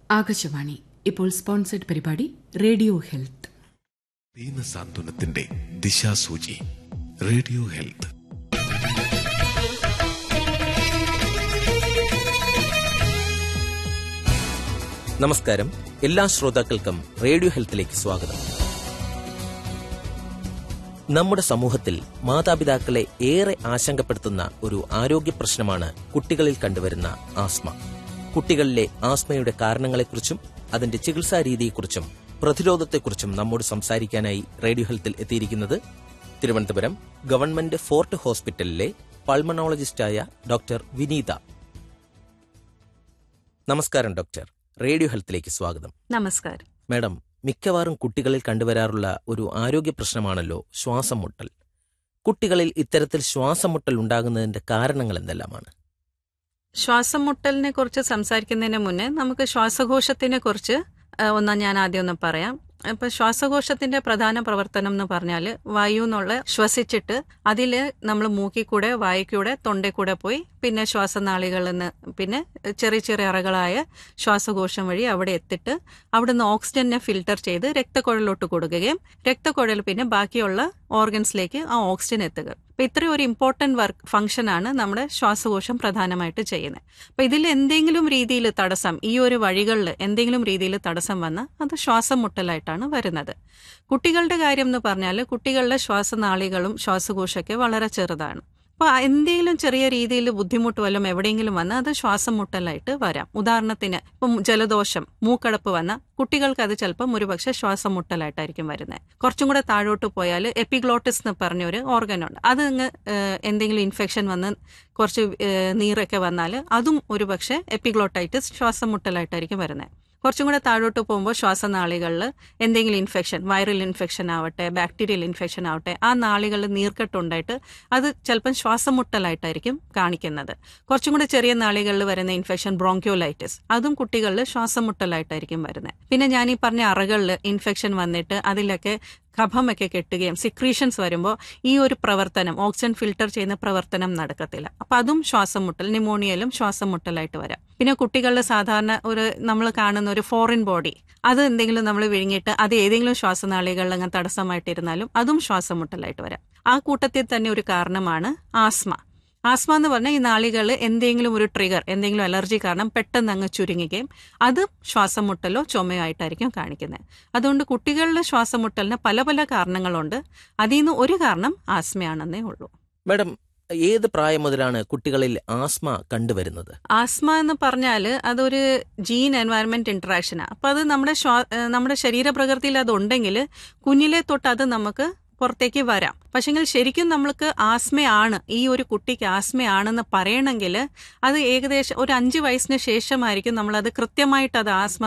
ആകാശവാണി ഇപ്പോൾ സ്പോൺസർഡ് പരിപാടി radio health ദീനസാന്ത്വനത്തിന്റെ ദിശാസൂചി റേഡിയോ ഹെൽത്ത് നമസ്കാരം എല്ലാ ശ്രോതാക്കൾക്കും റേഡിയോ ഹെൽത്തിലേക്ക് സ്വാഗതം നമ്മുടെ സമൂഹത്തിൽ മാതാപിതാക്കളെ ഏറെ ആശങ്കപ്പെടുത്തുന്ന ഒരു ആരോഗ്യ പ്രശ്നമാണ് കുട്ടികളിൽ കണ്ടുവരുന്ന ആസ്മ കുട്ടികളിലെ ആസ്മയുടെ കാരണങ്ങളെക്കുറിച്ചും അതിന്റെ ചികിത്സാ രീതിയെക്കുറിച്ചും പ്രതിരോധത്തെക്കുറിച്ചും നമ്മോട് സംസാരിക്കാനായി റേഡിയോ ഹെൽത്തിൽ എത്തിയിരിക്കുന്നത് തിരുവനന്തപുരം ഗവൺമെന്റ് ഫോർട്ട് ഹോസ്പിറ്റലിലെ പൾമണോളജിസ്റ്റായ ഡോക്ടർ വിനീത നമസ്കാരം ഡോക്ടർ റേഡിയോ ഹെൽത്തിലേക്ക് സ്വാഗതം നമസ്കാരം മാഡം മിക്കവാറും കുട്ടികളിൽ കണ്ടുവരാറുള്ള ഒരു ആരോഗ്യ പ്രശ്നമാണല്ലോ ശ്വാസം മുട്ടൽ കുട്ടികളിൽ ഇത്തരത്തിൽ ശ്വാസം മുട്ടൽ ഉണ്ടാകുന്നതിന്റെ കാരണങ്ങൾ എന്തെല്ലാമാണ് ശ്വാസം മുട്ടലിനെ കുറിച്ച് സംസാരിക്കുന്നതിന് മുന്നേ നമുക്ക് ശ്വാസകോശത്തിനെ കുറിച്ച് ആ, ഒന്ന് ഞാൻ ആദ്യം ഒന്ന് പറയാം ഇപ്പൊ ശ്വാസകോശത്തിന്റെ പ്രധാന പ്രവർത്തനം എന്ന് പറഞ്ഞാൽ വായു എന്നുള്ള ശ്വസിച്ചിട്ട് അതിൽ നമ്മൾ മൂക്കിൽ കൂടെ വായുക്കൂടെ തൊണ്ടയിൽ കൂടെ പോയി പിന്നെ ശ്വാസനാളികളിൽ നിന്ന് പിന്നെ ചെറിയ ചെറിയ അറകളായ ശ്വാസകോശം വഴി അവിടെ എത്തിയിട്ട് അവിടുന്ന് ഓക്സിജനെ ഫിൽട്ടർ ചെയ്ത് രക്തക്കുഴലിലോട്ട് കൊടുക്കുകയും രക്തക്കുഴൽ പിന്നെ ബാക്കിയുള്ള ഓർഗൻസിലേക്ക് ആ ഓക്സിജൻ എത്തുക അപ്പൊ ഇത്രയും ഒരു ഇമ്പോർട്ടന്റ് വർക്ക് ഫംഗ്ഷൻ ആണ് നമ്മുടെ ശ്വാസകോശം പ്രധാനമായിട്ട് ചെയ്യുന്നത് അപ്പൊ ഇതിൽ എന്തെങ്കിലും രീതിയിൽ തടസ്സം ഈ ഒരു വഴികളിൽ എന്തെങ്കിലും രീതിയിൽ തടസ്സം വന്നാൽ അത് ശ്വാസം മുട്ടലായിട്ടാണ് വരുന്നത് കുട്ടികളുടെ കാര്യം എന്ന് പറഞ്ഞാൽ കുട്ടികളുടെ ശ്വാസനാളികളും ശ്വാസകോശമൊക്കെ വളരെ ചെറുതാണ് അപ്പോൾ എന്തെങ്കിലും ചെറിയ രീതിയിൽ ബുദ്ധിമുട്ട് വല്ലതും എവിടെയെങ്കിലും വന്നാൽ അത് ശ്വാസം മുട്ടലായിട്ട് വരാം ഉദാഹരണത്തിന് ഇപ്പം ജലദോഷം മൂക്കടപ്പ് വന്ന കുട്ടികൾക്ക് അത് ചിലപ്പം ഒരുപക്ഷെ ശ്വാസം മുട്ടലായിട്ടായിരിക്കും വരുന്നത് കുറച്ചും കൂടെ താഴോട്ട് പോയാൽ എപ്പിഗ്ലോട്ടിസ് എന്ന് പറഞ്ഞൊരു ഓർഗൻ ഉണ്ട് അത് അങ്ങ് ഏഹ്, എന്തെങ്കിലും ഇൻഫെക്ഷൻ വന്ന് കുറച്ച് ഏഹ്, നീറൊക്കെ വന്നാൽ അതും ഒരുപക്ഷെ എപ്പിഗ്ലോട്ടൈറ്റിസ് ശ്വാസം മുട്ടലായിട്ടായിരിക്കും വരുന്നത് കുറച്ചും കൂടെ താഴോട്ട് പോകുമ്പോൾ ശ്വാസനാളികളിൽ എന്തെങ്കിലും ഇൻഫെക്ഷൻ വൈറൽ ഇൻഫെക്ഷൻ ആവട്ടെ ബാക്ടീരിയൽ ഇൻഫെക്ഷൻ ആവട്ടെ ആ നാളികളിൽ നീർക്കെട്ടുണ്ടായിട്ട് അത് ചിലപ്പം ശ്വാസം മുട്ടലായിട്ടായിരിക്കും കാണിക്കുന്നത് കുറച്ചും കൂടെ ചെറിയ നാളികളിൽ വരുന്ന ഇൻഫെക്ഷൻ ബ്രോങ്ക്യോലൈറ്റിസ് അതും കുട്ടികളിൽ ശ്വാസം മുട്ടലായിട്ടായിരിക്കും വരുന്നത് പിന്നെ ഞാൻ ഈ പറഞ്ഞ അറകളിൽ ഇൻഫെക്ഷൻ വന്നിട്ട് അതിലൊക്കെ കഫമൊക്കെ കെട്ടുകയും സിക്രീഷൻസ് വരുമ്പോൾ ഈ ഒരു പ്രവർത്തനം ഓക്സിജൻ ഫിൽട്ടർ ചെയ്യുന്ന പ്രവർത്തനം നടക്കത്തില്ല അപ്പൊ അതും ശ്വാസം മുട്ടൽ ന്യൂമോണിയയിലും ശ്വാസം മുട്ടലായിട്ട് വരാം പിന്നെ കുട്ടികളിൽ സാധാരണ ഒരു നമ്മൾ കാണുന്ന ഒരു ഫോറിൻ ബോഡി അത് എന്തെങ്കിലും നമ്മൾ വിഴുങ്ങിയിട്ട് അത് ഏതെങ്കിലും ശ്വാസനാളികളിൽ അങ്ങ് തടസ്സമായിട്ടിരുന്നാലും അതും ശ്വാസം മുട്ടലായിട്ട് വരാം ആ കൂട്ടത്തിൽ തന്നെ ഒരു കാരണമാണ് ആസ്മ ആസ്മ എന്ന് പറഞ്ഞാൽ ഈ നാളികളിൽ എന്തെങ്കിലും ഒരു ട്രിഗർ എന്തെങ്കിലും അലർജി കാരണം പെട്ടെന്ന് അങ്ങ് ചുരുങ്ങുകയും അത് ശ്വാസം മുട്ടലോ ചുമയോ ആയിട്ടായിരിക്കും കാണിക്കുന്നത് അതുകൊണ്ട് കുട്ടികളിലെ ശ്വാസം മുട്ടലിന് പല പല കാരണങ്ങളുണ്ട് അതിൽ നിന്ന് ഒരു കാരണം ആസ്മയാണെന്നേ ഉള്ളൂ മാഡം ഏത് പ്രായം മുതലാണ് കുട്ടികളിൽ ആസ്മ കണ്ടുവരുന്നത് ആസ്മ എന്ന് പറഞ്ഞാൽ അതൊരു ജീൻ എൻവയറമെന്റ് ഇന്ററാക്ഷനാണ് അപ്പൊ അത് നമ്മുടെ ശ്വാ ഏഹ് നമ്മുടെ ശരീരപ്രകൃതിയിൽ അതുണ്ടെങ്കിൽ കുഞ്ഞിലെ തൊട്ട് അത് നമുക്ക് പുറത്തേക്ക് വരാം പക്ഷെങ്കിൽ ശരിക്കും നമ്മൾക്ക് ആസ്മയാണ് ഈ ഒരു കുട്ടിക്ക് ആസ്മയാണെന്ന് പറയണമെങ്കിൽ അത് ഏകദേശം ഒരു അഞ്ച് വയസ്സിന് ശേഷമായിരിക്കും നമ്മളത് കൃത്യമായിട്ട് അത് ആസ്മ